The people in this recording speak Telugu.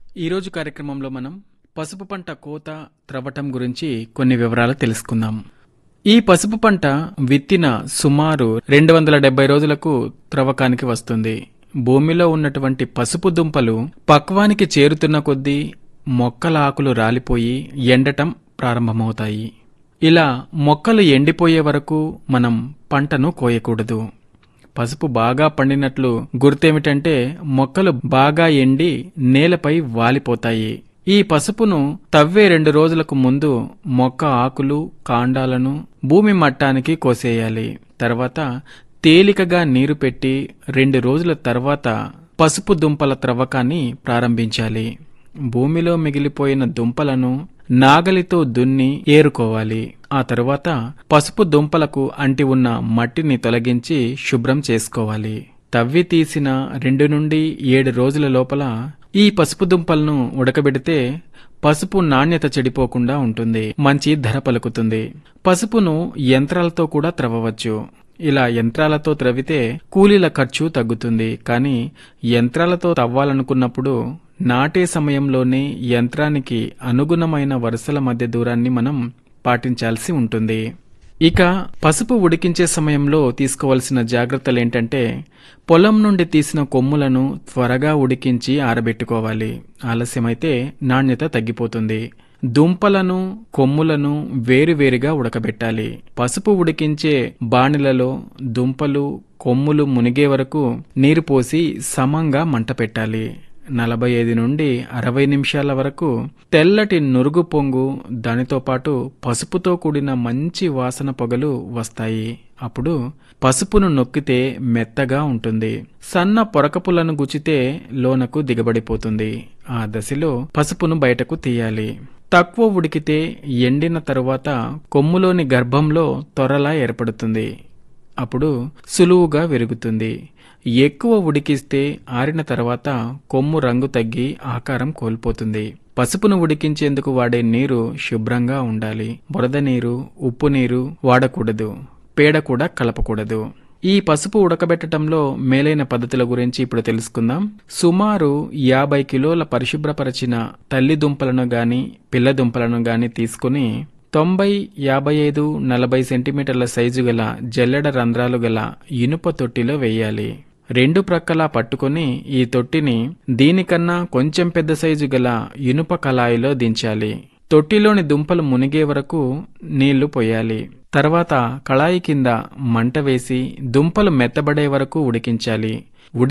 ఈరోజు కార్యక్రమంలో మనం పసుపు పంట కోత త్రవ్వటం గురించి కొన్ని వివరాలు తెలుసుకుందాం ఈ పసుపు పంట విత్తిన సుమారు రెండు వందల డెబ్బై రోజులకు త్రవ్వకానికి వస్తుంది భూమిలో ఉన్నటువంటి పసుపు దుంపలు పక్వానికి చేరుతున్న కొద్దీ మొక్కల ఆకులు రాలిపోయి ఎండటం ప్రారంభమవుతాయి ఇలా మొక్కలు ఎండిపోయే వరకు మనం పంటను కోయకూడదు పసుపు బాగా పండినట్లు గుర్తేమిటంటే మొక్కలు బాగా ఎండి నేలపై వాలిపోతాయి ఈ పసుపును తవ్వే రెండు రోజులకు ముందు మొక్క ఆకులు కాండాలను భూమి మట్టానికి కోసేయాలి తర్వాత తేలికగా నీరు పెట్టి రెండు రోజుల తర్వాత పసుపు దుంపల త్రవ్వకాన్ని ప్రారంభించాలి భూమిలో మిగిలిపోయిన దుంపలను నాగలితో దున్ని ఏరుకోవాలి ఆ తరువాత పసుపు దుంపలకు అంటి ఉన్న మట్టిని తొలగించి శుభ్రం చేసుకోవాలి తవ్వి తీసిన రెండు నుండి ఏడు రోజుల లోపల ఈ పసుపు దుంపలను ఉడకబెడితే పసుపు నాణ్యత చెడిపోకుండా ఉంటుంది మంచి ధర పలుకుతుంది పసుపును యంత్రాలతో కూడా త్రవ్వవచ్చు ఇలా యంత్రాలతో త్రవ్వితే కూలీల ఖర్చు తగ్గుతుంది కానీ యంత్రాలతో తవ్వాలనుకున్నప్పుడు నాటే సమయంలోనే యంత్రానికి అనుగుణమైన వరుసల మధ్య దూరాన్ని మనం పాటించాల్సి ఉంటుంది ఇక పసుపు ఉడికించే సమయంలో తీసుకోవలసిన జాగ్రత్తలు ఏంటంటే పొలం నుండి తీసిన కొమ్ములను త్వరగా ఉడికించి ఆరబెట్టుకోవాలి ఆలస్యమైతే నాణ్యత తగ్గిపోతుంది దుంపలను కొమ్ములను వేరువేరుగా ఉడకబెట్టాలి పసుపు ఉడికించే బాణిలలో దుంపలు కొమ్ములు మునిగే వరకు నీరు పోసి సమంగా మంట పెట్టాలి నలభై ఐదు నుండి అరవై నిమిషాల వరకు తెల్లటి నురుగు పొంగు దానితో పాటు పసుపుతో కూడిన మంచి వాసన పొగలు వస్తాయి అప్పుడు పసుపును నొక్కితే మెత్తగా ఉంటుంది సన్న పొరకపులను గుచితే లోనకు దిగబడిపోతుంది ఆ దశలో పసుపును బయటకు తీయాలి తక్కువ ఉడికితే ఎండిన తరువాత కొమ్ములోని గర్భంలో తొరలా ఏర్పడుతుంది అప్పుడు సులువుగా విరుగుతుంది ఎక్కువ ఉడికిస్తే ఆరిన తర్వాత కొమ్ము రంగు తగ్గి ఆకారం కోల్పోతుంది పసుపును ఉడికించేందుకు వాడే నీరు శుభ్రంగా ఉండాలి బురద నీరు ఉప్పు నీరు వాడకూడదు పేడ కూడా కలపకూడదు ఈ పసుపు ఉడకబెట్టడంలో మేలైన పద్ధతుల గురించి ఇప్పుడు తెలుసుకుందాం సుమారు యాభై కిలోల పరిశుభ్రపరచిన తల్లి దుంపలను గాని పిల్ల దుంపలను గాని తీసుకుని తొంభై యాభై ఐదు నలభై సెంటీమీటర్ల సైజు గల జల్లెడ రంధ్రాలు గల ఇనుప తొట్టిలో వేయాలి రెండు ప్రక్కలా పట్టుకొని ఈ తొట్టిని దీనికన్నా కొంచెం పెద్ద సైజు గల ఇనుప కళాయిలో దించాలి తొట్టిలోని దుంపలు మునిగే వరకు నీళ్లు పోయాలి తర్వాత కళాయి కింద మంట వేసి దుంపలు మెత్తబడే వరకు ఉడికించాలి